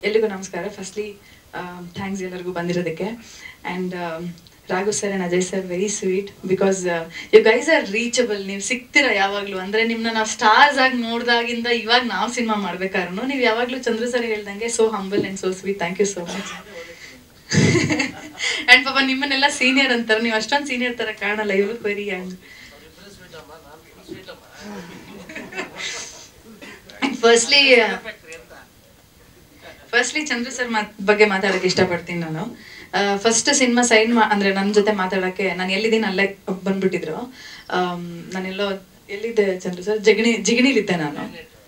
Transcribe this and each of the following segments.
ಎಲ್ಲಿಗೂ ನಮಸ್ಕಾರ firstly thanks ಎಲ್ಲರಿಗೂ ಬಂದಿರೋದಕ್ಕೆ and Raghu sir and Ajay sir very sweet because you guys are reachable ನೀವು ಸಿಗ್ತೀರಾ ಯಾವಾಗಲೂ ಅಂದರೆ ನಿಮ್ಮನ್ನ ನಾವು ಸ್ಟಾರ್ಸ್ ಆಗಿ ನೋಡ್ದಾಗಿಂದ ಇವಾಗ ನಾವು ಸಿನಿಮಾ ಮಾಡ್ಬೇಕಾದ್ರೂ ನೀವು ಯಾವಾಗಲೂ ಚಂದ್ರ ಸರ್ ಹೇಳ್ದಂಗೆ so humble and so sweet thank you so much and ಪಾಪ ನಿಮ್ಮನ್ನೆಲ್ಲ ಸೀನಿಯರ್ ಅಂತಾರೆ ನೀವು ಅಷ್ಟೊಂದು ಸೀನಿಯರ್ ಥರ ಕಾಣಲ್ಲ ಇವ್ರು very young firstly firstly Chandra sir ಮಾತ್ ಬಗ್ಗೆ ಮಾತಾಡಕ್ಕೆ ಇಷ್ಟಪಡ್ತೀನಿ ನಾನು ಫಸ್ಟ್ ಸಿನಿಮಾ ಸೈನ್ ಅಂದ್ರೆ ನನ್ನ ಜೊತೆ ಮಾತಾಡಕ್ಕೆ ನಾನು ಎಲ್ಲಿದ್ದೀನಿ ಅಲ್ಲೇ ಬಂದ್ಬಿಟ್ಟಿದ್ರು ಆಮ್, ನಾನೆಲ್ಲೋ ಎಲ್ಲಿದ್ದೆ ಚಂದ್ರ ಸರ್ ಜಗಣಿ ಜಿಗಣಿಲಿದ್ದೆ ನಾನು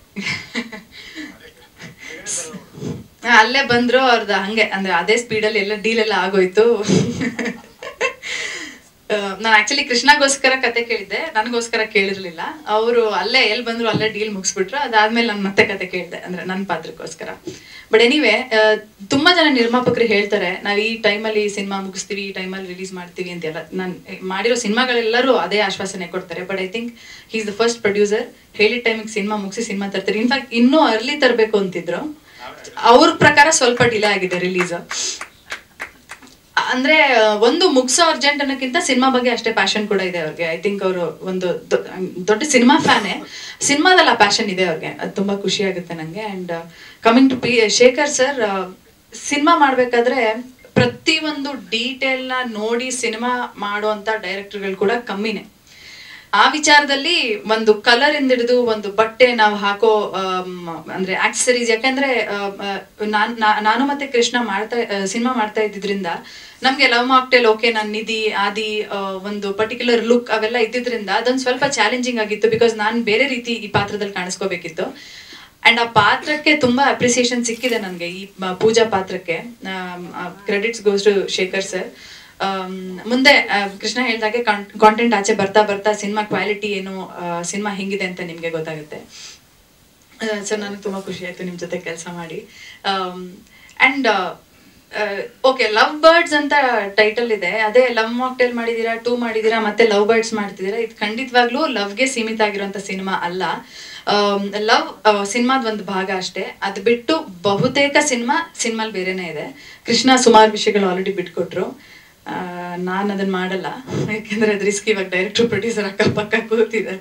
ಹಾ, ಅಲ್ಲೇ ಬಂದ್ರು ಅವ್ರದ್ದು ಹಂಗೆ ಅಂದ್ರೆ ಅದೇ ಸ್ಪೀಡಲ್ಲಿ ಎಲ್ಲ ಡೀಲ್ ಎಲ್ಲ ಆಗೋಯ್ತು ನಾನು ಆಕ್ಚುಲಿ ಕೃಷ್ಣಗೋಸ್ಕರ ಕತೆ ಕೇಳಿದ್ದೆ ನನಗೋಸ್ಕರ ಕೇಳಿರ್ಲಿಲ್ಲ ಅವರು ಅಲ್ಲೇ ಎಲ್ಲಿ ಬಂದ್ರು ಅಲ್ಲೇ ಡೀಲ್ ಮುಗಿಸ್ಬಿಟ್ರು ಅದಾದ್ಮೇಲೆ ನಾನು ಮತ್ತೆ ಕತೆ ಕೇಳಿದೆ ಅಂದ್ರೆ ನನ್ನ ಪಾತ್ರಕ್ಕೋಸ್ಕರ ಬಟ್ ಎನಿವೆ ತುಂಬಾ ಜನ ನಿರ್ಮಾಪಕರು ಹೇಳ್ತಾರೆ ನಾವು ಈ ಟೈಮಲ್ಲಿ ಸಿನಿಮಾ ಮುಗಿಸ್ತೀವಿ ಈ ಟೈಮಲ್ಲಿ ರಿಲೀಸ್ ಮಾಡ್ತೀವಿ ಅಂತೆಲ್ಲ ನಾನು ಮಾಡಿರೋ ಸಿನಿಮಾಗಳೆಲ್ಲರೂ ಅದೇ ಆಶ್ವಾಸನೆ ಕೊಡ್ತಾರೆ but I think he is the first producer ಹೇಳಿದ ಟೈಮಿಗೆ ಸಿನಿಮಾ ಮುಗಿಸಿ ಸಿನಿಮಾ ತರ್ತಾರೆ ಇನ್ಫ್ಯಾಕ್ಟ್ ಇನ್ನೂ ಅರ್ಲಿ ತರಬೇಕು ಅಂತಿದ್ರು ಅವ್ರ ಪ್ರಕಾರ ಸ್ವಲ್ಪ ಡಿಲೇ ಆಗಿದೆ ರಿಲೀಸ್ ಅಂದ್ರೆ ಒಂದು ಮುಗಿಸೋ ಅರ್ಜೆಂಟ್ ಅನ್ನೋಕ್ಕಿಂತ ಸಿನಿಮಾ ಬಗ್ಗೆ ಅಷ್ಟೇ ಪ್ಯಾಷನ್ ಕೂಡ ಇದೆ ಅವ್ರಿಗೆ ಐ ಥಿಂಕ್ ಅವರು ಒಂದು ದೊ- ದೊಡ್ಡ ಸಿನಿಮಾ ಫ್ಯಾನೇ ಸಿನಿಮಾದಲ್ಲಿ ಆ ಪ್ಯಾಷನ್ ಇದೆ ಅವ್ರಿಗೆ ಅದು ತುಂಬಾ ಖುಷಿ ಆಗುತ್ತೆ ನಂಗೆ and coming to P Shekhar sir cinema ಮಾಡ್ಬೇಕಾದ್ರೆ ಪ್ರತಿಯೊಂದು ಡೀಟೇಲ್ ನ ನೋಡಿ ಸಿನಿಮಾ ಮಾಡುವಂತ ಡೈರೆಕ್ಟರ್ಗಳು ಕೂಡ ಕಮ್ಮಿನೇ ಆ ವಿಚಾರದಲ್ಲಿ ಒಂದು ಕಲರ್ ಇಂದ ಹಿಡಿದು ಒಂದು ಬಟ್ಟೆ ನಾವು ಹಾಕೋ ಆಮ್, ಅಂದ್ರೆ ಆಕ್ಸರೀಸ್ ಯಾಕಂದ್ರೆ ಆಮ್, ಆ, ನಾನ್ ನಾ- ನಾನು ಮತ್ತೆ ಕೃಷ್ಣ ಮಾಡ್ತಾ ಸಿನಿಮಾ ಮಾಡ್ತಾ ಇದ್ದಿದ್ರಿಂದ ನಮ್ಗೆ ಲವ್ ಮಾಕ್ಟೇಲ್ ಓಕೆ ನನ್ನ ನಿಧಿ ಆದಿ ಆ, ಒಂದು ಪರ್ಟಿಕ್ಯುಲರ್ ಲುಕ್ ಅವೆಲ್ಲ ಇದ್ದಿದ್ರಿಂದ ಅದೊಂದು ಸ್ವಲ್ಪ ಚಾಲೆಂಜಿಂಗ್ ಆಗಿತ್ತು ಬಿಕಾಸ್ ನಾನು ಬೇರೆ ರೀತಿ ಈ ಪಾತ್ರದಲ್ಲಿ ಕಾಣಿಸ್ಕೋಬೇಕಿತ್ತು ಅಂಡ್ ಆ ಪಾತ್ರಕ್ಕೆ ತುಂಬಾ ಅಪ್ರಿಸಿಯೇಷನ್ ಸಿಕ್ಕಿದೆ ನನಗೆ ಈ ಮ- ಪೂಜಾ ಪಾತ್ರಕ್ಕೆ credits goes to Shekhar sir ಮುಂದೆ ಆ, ಕೃಷ್ಣ ಹೇಳ್ದಾಗೆ ಕಾಂಟೆಂಟ್ ಆಚೆ ಬರ್ತಾ ಬರ್ತಾ ಸಿನಿಮಾ ಕ್ವಾಲಿಟಿ ಏನು ಸಿನಿಮಾ ಹೆಂಗಿದೆ ಅಂತ ನಿಮ್ಗೆ ಗೊತ್ತಾಗುತ್ತೆ ಸೊ ನನಗೆ ತುಂಬಾ ಖುಷಿ ಆಯ್ತು ನಿಮ್ ಜೊತೆ ಕೆಲಸ ಮಾಡಿ ಅಂಡ್ ಓಕೆ ಲವ್ ಬರ್ಡ್ಸ್ ಅಂತ ಟೈಟಲ್ ಇದೆ ಅದೇ ಲವ್ ಮಾಕ್ಟೇಲ್ ಮಾಡಿದೀರಾ ಟೂ ಮಾಡಿದೀರಾ ಮತ್ತೆ ಲವ್ ಬರ್ಡ್ಸ್ ಮಾಡ್ತಿದ್ದೀರಾ ಇದು ಖಂಡಿತವಾಗ್ಲೂ ಲವ್ಗೆ ಸೀಮಿತ ಆಗಿರುವಂತ ಸಿನಿಮಾ ಅಲ್ಲ ಲವ್ ಸಿನಿಮಾದ ಒಂದು ಭಾಗ ಅಷ್ಟೇ ಅದು ಬಿಟ್ಟು ಬಹುತೇಕ ಸಿನಿಮಾ ಸಿನಿಮಾಲ್ ಬೇರೆನೇ ಇದೆ ಕೃಷ್ಣ ಸುಮಾರು ವಿಷಯಗಳು ಆಲ್ರೆಡಿ ಬಿಟ್ಕೊಟ್ರು ನಾನು ಅದನ್ನ ಮಾಡಲ್ಲ ಯಾಕೆಂದ್ರೆ ಅದು ರಿಸ್ಕ್ ಇವಾಗ ಡೈರೆಕ್ಟರ್ ಪ್ರೊಡ್ಯೂಸರ್ ಅಕ್ಕಪಕ್ಕ ಕೂತಿದ್ದಾರೆ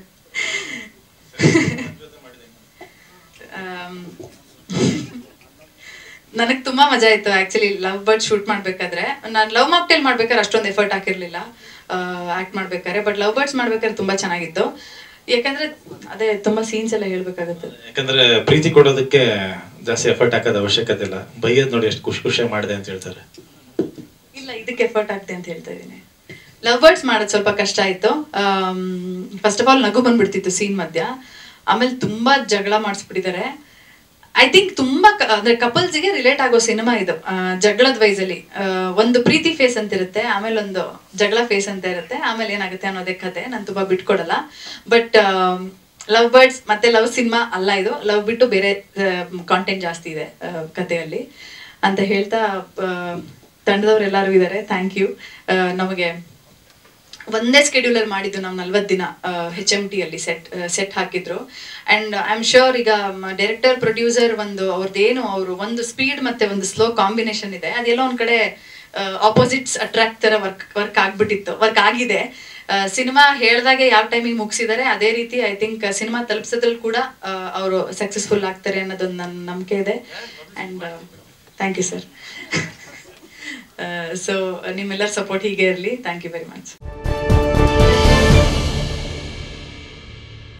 ನನಗೆ ತುಂಬಾ ಮಜಾ ಆಯ್ತು ಆಕ್ಚುಲಿ ಲವ್ ಬರ್ಡ್ ಶೂಟ್ ಮಾಡ್ಬೇಕಾದ್ರೆ ನಾನು ಲವ್ ಮಾಕ್ಟೇಲ್ ಮಾಡ್ಬೇಕಾದ್ರೆ ಅಷ್ಟೊಂದು ಎಫರ್ಟ್ ಹಾಕಿರ್ಲಿಲ್ಲ ಆಕ್ಟ್ ಮಾಡ್ಬೇಕಾದ್ರೆ ಬಟ್ ಲವ್ ಬರ್ಡ್ಸ್ ಮಾಡ್ಬೇಕಾದ್ರೆ ತುಂಬಾ ಚೆನ್ನಾಗಿತ್ತು ಯಾಕಂದ್ರೆ ಅದೇ ತುಂಬಾ ಸೀನ್ಸ್ ಎಲ್ಲ ಹೇಳ್ಬೇಕಾಗುತ್ತೆ ಯಾಕಂದ್ರೆ ಪ್ರೀತಿ ಕೊಡೋದಕ್ಕೆ ಜಾಸ್ತಿ ಎಫರ್ಟ್ ಹಾಕೋದ್ ಅವಶ್ಯಕತೆ ಇಲ್ಲ ಬೈಯೋದ್ ನೋಡಿ ಎಷ್ಟು ಖುಷಿ ಖುಷಿಯಾಗಿ ಮಾಡಿದೆ ಅಂತ ಹೇಳ್ತಾರೆ ಇಲ್ಲ ಇದಕ್ಕೆ ಎಫರ್ಟ್ ಆಗ್ತೆ ಅಂತ ಹೇಳ್ತಾ ಇದ್ದೀನಿ ಲವ್ ಬರ್ಡ್ಸ್ ಮಾಡೋದು ಸ್ವಲ್ಪ ಕಷ್ಟ ಆಯ್ತು ಫಸ್ಟ್ ಆಫ್ ಆಲ್ ನಗು ಬಂದ್ಬಿಡ್ತಿತ್ತು ಸೀನ್ ಮಧ್ಯ ಆಮೇಲೆ ತುಂಬಾ ಜಗಳ ಮಾಡಿಸ್ಬಿಟ್ಟಿದ್ದಾರೆ ಐ ಥಿಂಕ್ ತುಂಬಾ ಕ- ಅಂದ್ರೆ ಕಪಲ್ಸ್ಗೆ ರಿಲೇಟ್ ಆಗೋ ಸಿನಿಮಾ ಇದು ಆ, ಜಗಳದ ವಯಸ್ಸಲ್ಲಿ ಒಂದು ಪ್ರೀತಿ ಫೇಸ್ ಅಂತ ಇರುತ್ತೆ ಆಮೇಲೆ ಒಂದು ಜಗಳ ಫೇಸ್ ಅಂತ ಇರುತ್ತೆ ಆಮೇಲೆ ಏನಾಗುತ್ತೆ ಅನ್ನೋದೇ ಕತೆ ನಾನು ತುಂಬಾ ಬಿಟ್ಕೊಡಲ್ಲ ಬಟ್ ಲವ್ ಬರ್ಡ್ಸ್ ಮತ್ತೆ ಲವ್ ಸಿನಿಮಾ ಅಲ್ಲ ಇದು ಲವ್ ಬಿಟ್ಟು ಬೇರೆ ಕಾಂಟೆಂಟ್ ಜಾಸ್ತಿ ಇದೆ ಆ, ಕಥೆಯಲ್ಲಿ ಅಂತ ಹೇಳ್ತಾ ಆ, ತಂಡದವ್ರೆಲ್ಲರೂ ಇದ್ದಾರೆ ಥ್ಯಾಂಕ್ ಯು ನಮಗೆ ಒಂದೇ ಸ್ಕೆಡ್ಯೂಲ್ ಅಲ್ಲಿ ಮಾಡಿದ್ದು ನಾವು ನಲ್ವತ್ತು ದಿನ ಹೆಚ್ ಎಂ ಟಿ ಅಲ್ಲಿ ಸೆಟ್ ಸೆಟ್ ಹಾಕಿದ್ರು ಅಂಡ್ ಐ ಆಮ್ ಶ್ಯೂರ್ ಈಗ ಡೈರೆಕ್ಟರ್ ಪ್ರೊಡ್ಯೂಸರ್ ಒಂದು ಅವ್ರದ್ದೇನು ಅವರು ಒಂದು ಸ್ಪೀಡ್ ಮತ್ತೆ ಒಂದು ಸ್ಲೋ ಕಾಂಬಿನೇಷನ್ ಇದೆ ಅದೆಲ್ಲೋ ಒಂದ್ ಕಡೆ ಆಪೋಸಿಟ್ಸ್ ಅಟ್ರಾಕ್ಟ್ ತರ ವರ್ಕ್ ವರ್ಕ್ ಆಗ್ಬಿಟ್ಟಿತ್ತು ವರ್ಕ್ ಆಗಿದೆ ಸಿನಿಮಾ ಹೇಳ್ದಾಗೆ ಯಾವ ಟೈಮಿಗೆ ಮುಗಿಸಿದ್ದಾರೆ ಅದೇ ರೀತಿ ಐ ಥಿಂಕ್ ಸಿನಿಮಾ ತಲುಪಿಸೋದ್ರಲ್ಲಿ ಕೂಡ ಅವರು ಸಕ್ಸಸ್ಫುಲ್ ಆಗ್ತಾರೆ ಅನ್ನೋದೊಂದು ನನ್ನ ನಂಬಿಕೆ ಇದೆ and thank you sir so ನಿಮ್ಮೆಲ್ಲರ ಸಪೋರ್ಟ್ ಹೀಗೆ ಇರಲಿ ಥ್ಯಾಂಕ್ ಯು ವೆರಿ ಮಚ್